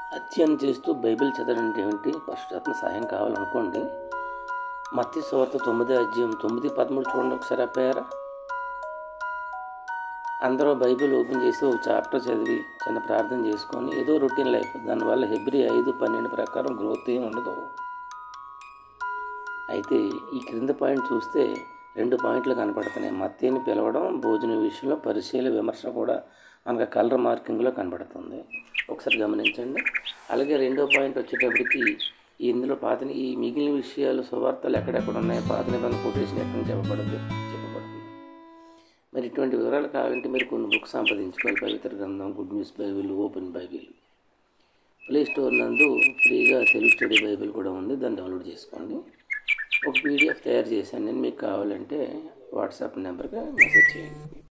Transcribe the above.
అధ్యయనం చేస్తూ బైబిల్ చదవడం అంటే ఏమిటి పరిశుధాత్మ సహాయం కావాలనుకోండి మత్తి సువార్త తొమ్మిది అధ్యాయం తొమ్మిది పదమూడు చూడండి ఒకసారి అప్పాయారా అందరూ బైబిల్ ఓపెన్ చేసి ఒక చాప్టర్ చదివి చిన్న ప్రార్థన చేసుకొని ఏదో రొటీన్ లైఫ్ దానివల్ల హెబ్రి ఐదు పన్నెండు ప్రకారం గ్రోత్ ఏమి ఉండదు అయితే ఈ క్రింద పాయింట్ చూస్తే రెండు పాయింట్లు కనపడుతున్నాయి మత్తేని పిలవడం భోజన విషయంలో పరిశీల విమర్శ కూడా మనకు కలర్ మార్కింగ్లో కనబడుతుంది ఒకసారి గమనించండి అలాగే రెండో పాయింట్ వచ్చేటప్పటికి ఇందులో పాతని ఈ మిగిలిన విషయాలు సువార్తలు ఎక్కడెక్కడ ఉన్నాయో పాత నిబంధన కొటేషన్ ఎక్కడ నుంచి చెప్పబడదు చెప్పబడుతుంది మరి ఇటువంటి వివరాలు కావాలంటే మీరు కొన్ని బుక్స్ సంపాదించుకోవాలి పవిత్ర గ్రంథం good news Bible open Bible play store నందు ఫ్రీగా తెలుగు స్టడీ బైబిల్ కూడా ఉంది దాన్ని డౌన్లోడ్ చేసుకోండి ఒక పీడిఎఫ్ తయారు చేశాను నేను మీకు కావాలంటే వాట్సాప్ నెంబర్గా మెసేజ్ చేయండి